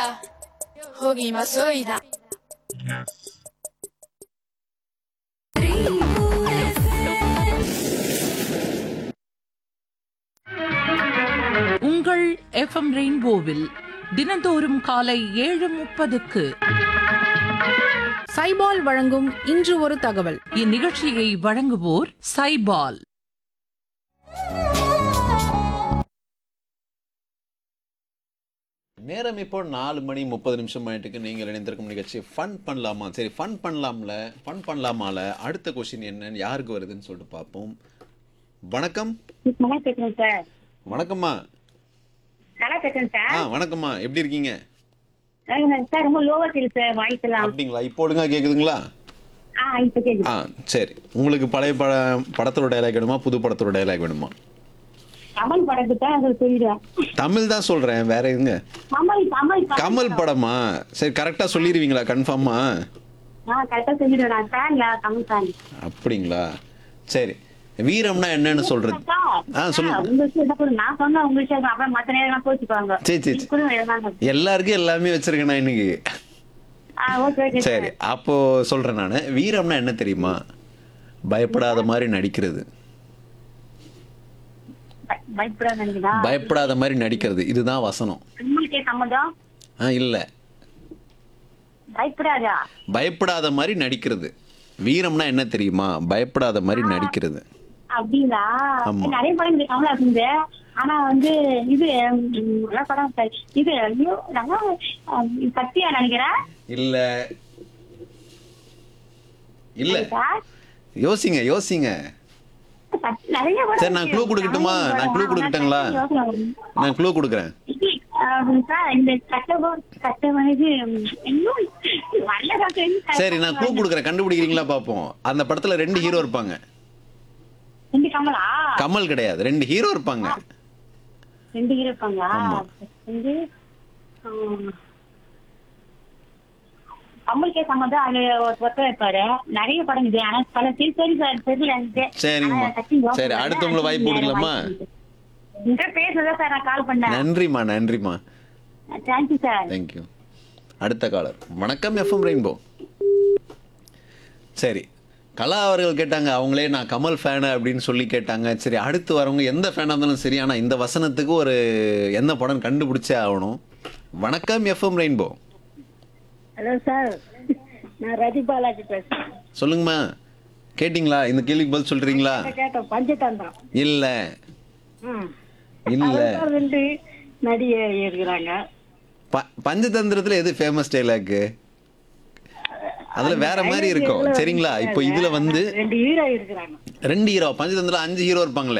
hogi masoida. உங்கள் FM ரெயின்போவில் தினந்தோறும் காலை ஏழு முப்பதுக்கு சைபால் வழங்கும் இன்று ஒரு தகவல் இந்நிகழ்ச்சியை வழங்குவோர் சைபால் நேரம் இப்போ நாலு மணி முப்பது நிமிஷம் ஆயிட்டுக்கு நீங்கள் இணைந்திருக்கும் நிகழ்ச்சி ஃபன் பண்ணலாமா சரி ஃபன் பண்ணலாம்ல ஃபன் பண்ணலாமால அடுத்த கொஸ்டின் என்னன்னு யாருக்கு வருதுன்னு சொல்லிட்டு பார்ப்போம் வணக்கம் நல்லா பேசுறேன் சார் வணக்கம்மா நல்லா பேசுறேன் ஆ சார் வணக்கம்மா எப்படி இருக்கீங்க அஹ் சார் ரொம்ப லோவா இருக்கு சார் வாய்ஸ் எல்லாம் அப்படிங்களா இப்போ ஒழுங்கா கேக்குதுங்களா ஆ இப்ப கேக்குது ஆ சரி உங்களுக்கு பழைய பட படத்தோட டைலாக் வேணுமா புது படத்தோட டைலாக் வேணுமா கமல் படத்துக்கு தான் அது சொல்லிடுவேன் தமிழ் தான் சொல்றேன் வேற எங்க கமல் கமல் கமல் படமா சரி கரெக்டா சொல்லிடுவீங்களா கன்ஃபார்மா ஆ கரெக்டா சொல்லிடுவேன் நான் ஃபேன் கமல் ஃபேன் அப்படிங்களா சரி வீரம்னா என்னன்னு சொல்றது ஆ சொல்லுங்க உங்க விஷயம் என்ன சொல்லுங்க நான் சொன்னா உங்க விஷயம் அப்புறம் மத்த நேரம் கோச்சுப்பாங்க சரி, சரி, சரி. கொடுங்க எழுதாங்க எல்லாருக்கும் எல்லாமே வச்சிருக்கேன் நான் இன்னைக்கு ஆ ஓகே ஓகே சரி அப்போ சொல்றேன் நான் வீரம்னா என்ன தெரியுமா பயப்படாத மாதிரி நடிக்கிறது பயப்படாத நினைக்கிறா பயப்படாத மாதிரி நடிக்கிறது இதுதான் வசனம் உங்களுக்கே சம்மதம் ஆ இல்ல பயப்படாதா பயப்படாத மாதிரி நடிக்கிறது வீரம்னா என்ன தெரியுமா பயப்படாத மாதிரி நடிக்கிறது அப்படிங்களா ஆமா. நிறைய படம் இருக்கு கமலா இருந்து ஆனா வந்து இது ம், நல்ல படம் சார் இது ஐயோ நல்லா ம், சத்யா நினைக்கிறேன் இல்ல இல்ல சார் யோசிங்க யோசிங்க சத்- நிறைய படம் சரி, நான் இருக்கு. clue கொடுக்கட்டுமா? நிறைய நான் படம். clue கொடுக்கட்டுங்களா? ஆனா யோசனை வரும். நான் க்ளூ கொடுக்குறேன் இது, ஆம், சார் இந்த சட்டபோ- சட்டம் இது ம், இன்னும் நல்ல டாக்டர் சரி நான் க்ளூ கொடுக்குறேன் கண்டுபிடிக்கிறீங்களா பார்ப்போம் அந்த படத்துல ரெண்டு ஹீரோ இருப்பாங்க ரெண்டு கமலா கமல் கிடையாது ரெண்டு ஹீரோ இருப்பாங்க ரெண்டு ஹீரோ இருப்பாங்களா ஆமா. வந்து ஆம், கமலுக்கே சம்மந்தம் அதுல ஒருத்தர் இருப்பாரு நிறைய படம் இது ஆனா பல சரி சரி சார் தெரியல எனக்கு சரிங்கம்மா. ஆனா, டக்குனு யோசனை சரி, வரல. அடுத்து உங்களுக்கு வாய்ப்பு கொடுக்கலாமா? உங்ககிட்ட பேசுறதா சார் நான் கால் பண்ணேன் நன்றிம்மா நன்றிம்மா தேங்க்யூ சார் தேங்க்யூ அடுத்த காலர் வணக்கம் எஃப்எம் ரெயின்போ சரி கலா அவர்கள் கேட்டாங்க அவங்களே நான் கமல் ஃபேனு அப்படின்னு சொல்லி கேட்டாங்க சரி அடுத்து வரவங்க எந்த ஃபேனாக இருந்தாலும் சரி ஆனால் இந்த வசனத்துக்கு ஒரு எந்த படம் கண்டுபிடிச்சே ஆகணும் வணக்கம் எஃப்எம் ரெயின்போ ஹலோ சார் நான் ரதி பாலாஜி பேசுறேன் சொல்லுங்கம்மா கேட்டிங்களா இந்த கேள்விக்கு பதில் சொல்றீங்களா கேட்டோம் பஞ்சதந்திரம் இல்லை ம். இல்லை அதுதான் ரெண்டு நடிகை இருக்கிறாங்க ப பஞ்சதந்திரத்தில் எது ஃபேமஸ் டைலாக்கு அதில் வேற மாதிரி இருக்கும் சரிங்களா இப்போ இதில் வந்து ரெண்டு ஹீரோ இருக்கிறாங்க ரெண்டு ஹீரோ பஞ்சதந்திரம் அஞ்சு ஹீரோ இருப்பாங்களே